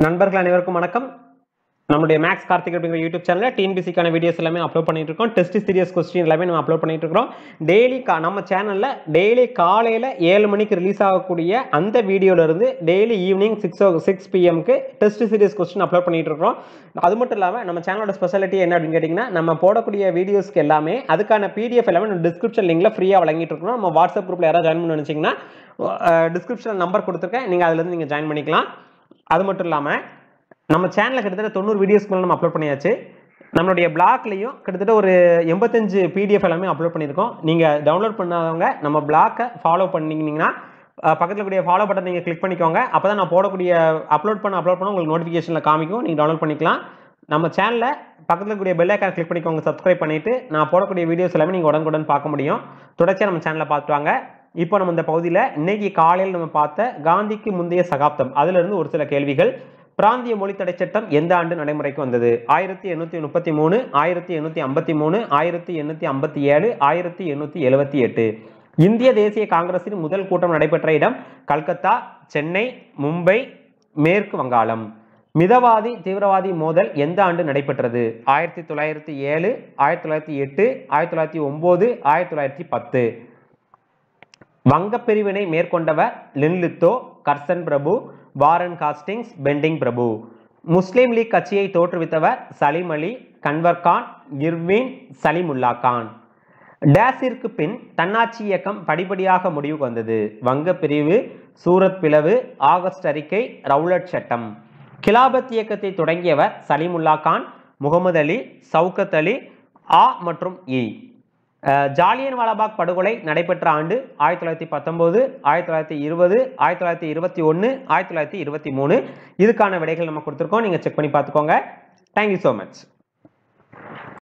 நண்பர்கள் அனைவருக்கும் வணக்கம் நம்மளுடைய மேக்ஸ் கார்த்திக் அப்படிங்கிற யூடியூப் சேனலில் டிஎன்பிசிக்கான வீடியோஸ் எல்லாமே அப்லோட் பண்ணிட்டு இருக்கோம் டெஸ்ட் சீரியஸ் கொஸ்டின் எல்லாமே நம்ம அப்லோட் பண்ணிட்டு இருக்கோம் டெய்லி கா நம்ம சேனலில் டெய்லி காலையில் ஏழு மணிக்கு ரிலீஸ் ஆகக்கூடிய அந்த வீடியோல இருந்து daily evening six o six பிஎம்க்கு டெஸ்ட் சீரியஸ் கொஸ்டின் அப்லோட் பண்ணிட்டு இருக்கோம் அது மட்டும் இல்லாமல் நம்ம சேனலோட ஸ்பெஷாலிட்டி என்ன அப்படின்னு கேட்டிங்கன்னா நம்ம போடக்கூடிய வீடியோஸ்க்கு எல்லாமே அதுக்கான பிடிஎஃப் எல்லாமே நம்ம டிஸ்கிரிப்ஷன் லிங்க்ல ஃப்ரீயாக வழங்கிட்டு இருக்கோம் நம்ம வாட்ஸ்அப் குரூப்பில் யாராவது ஜாயின் பண்ண நினச்சிங்கன்னா டிஸ்கிரிப்ஷன் நம்பர் கொடுத்துருக்கேன் நீங்கள் அதுலேருந்து நீங்கள் ஜாயின் பண்ணிக்கலாம் அது மட்டும் இல்லாமல் நம்ம சேனலில் கிட்டத்தட்ட தொண்ணூறு வீடியோஸ்க்கு மேலே நம்ம அப்லோட் பண்ணியாச்சு நம்மளுடைய பிளாக்லையும் கிட்டத்தட்ட ஒரு எண்பத்தஞ்சு பிடிஎஃப் எல்லாமே அப்லோட் பண்ணியிருக்கோம் நீங்கள் டவுன்லோட் பண்ணாதவங்க நம்ம பிளாக்கை ஃபாலோ பண்ணிங்கன்னா பக்கத்தில் கூடிய ஃபாலோ பட்டன் நீங்கள் கிளிக் பண்ணிக்கோங்க அப்போ தான் நான் போடக்கூடிய அப்லோட் பண்ண அப்லோட் பண்ண உங்களுக்கு நோட்டிஃபிகேஷனில் காமிக்கும் நீங்கள் டவுன்லோட் பண்ணிக்கலாம் நம்ம சேனலில் பக்கத்தில் கூடிய பெல் ஐக்கான் கிளிக் பண்ணிக்கோங்க சப்ஸ்கிரைப் பண்ணிவிட்டு நான் போடக்கூடிய வீடியோஸ் எல்லாமே நீங்கள் உடனுக்குடன் பார்க்க முடியும் தொடர்ச்சியாக நம்ம சேனலை பார்த்து வாங்க இப்போ நம்ம இந்த பகுதியில் இன்னைக்கு காலையில் நம்ம பார்த்த காந்திக்கு முந்தைய சகாப்தம் அதிலிருந்து ஒரு சில கேள்விகள் பிராந்திய மொழி தடை சட்டம் எந்த ஆண்டு நடைமுறைக்கு வந்தது ஆயிரத்தி எண்ணூற்றி முப்பத்தி மூணு ஆயிரத்தி எண்ணூற்றி ஐம்பத்தி மூணு ஆயிரத்தி எண்ணூற்றி ஐம்பத்தி ஏழு ஆயிரத்தி எண்ணூற்றி எழுபத்தி எட்டு இந்திய தேசிய காங்கிரசின் முதல் கூட்டம் நடைபெற்ற இடம் கல்கத்தா சென்னை மும்பை மேற்கு வங்காளம் மிதவாதி தீவிரவாதி மோதல் எந்த ஆண்டு நடைபெற்றது ஆயிரத்தி தொள்ளாயிரத்தி ஏழு ஆயிரத்தி தொள்ளாயிரத்தி எட்டு ஆயிரத்தி தொள்ளாயிரத்தி ஒன்பது ஆயிரத்தி தொள்ளாயிரத்தி பத்து வங்கப் பிரிவினை மேற்கொண்டவர் லின்லித்தோ கர்சன் பிரபு வாரன் காஸ்டிங்ஸ் பெண்டிங் பிரபு முஸ்லீம் லீக் கட்சியை தோற்றுவித்தவர் சலீம் அலி கன்வர் கான் இர்வின் சலிமுல்லா கான் டேஸிற்கு பின் தன்னாட்சி இயக்கம் படிப்படியாக முடிவுக்கு வந்தது வங்க பிரிவு சூரத் பிளவு ஆகஸ்ட் அறிக்கை ரவுலட் சட்டம் கிலாபத் இயக்கத்தை தொடங்கியவர் சலிமுல்லா கான் முகமது அலி சவுகத் அலி ஆ மற்றும் இ ஜாலியன் வாலாபாக் படுகொலை நடைபெற்ற ஆண்டு ஆயிரத்தி தொள்ளாயிரத்தி பத்தொம்போது ஆயிரத்தி தொள்ளாயிரத்தி இருபது ஆயிரத்தி தொள்ளாயிரத்தி இருபத்தி ஒன்று ஆயிரத்தி தொள்ளாயிரத்தி இருபத்தி மூணு இதுக்கான விடைகள் நம்ம கொடுத்துருக்கோம் நீங்கள் செக் பண்ணி பார்த்துக்கோங்க தேங்க்யூ ஸோ மச்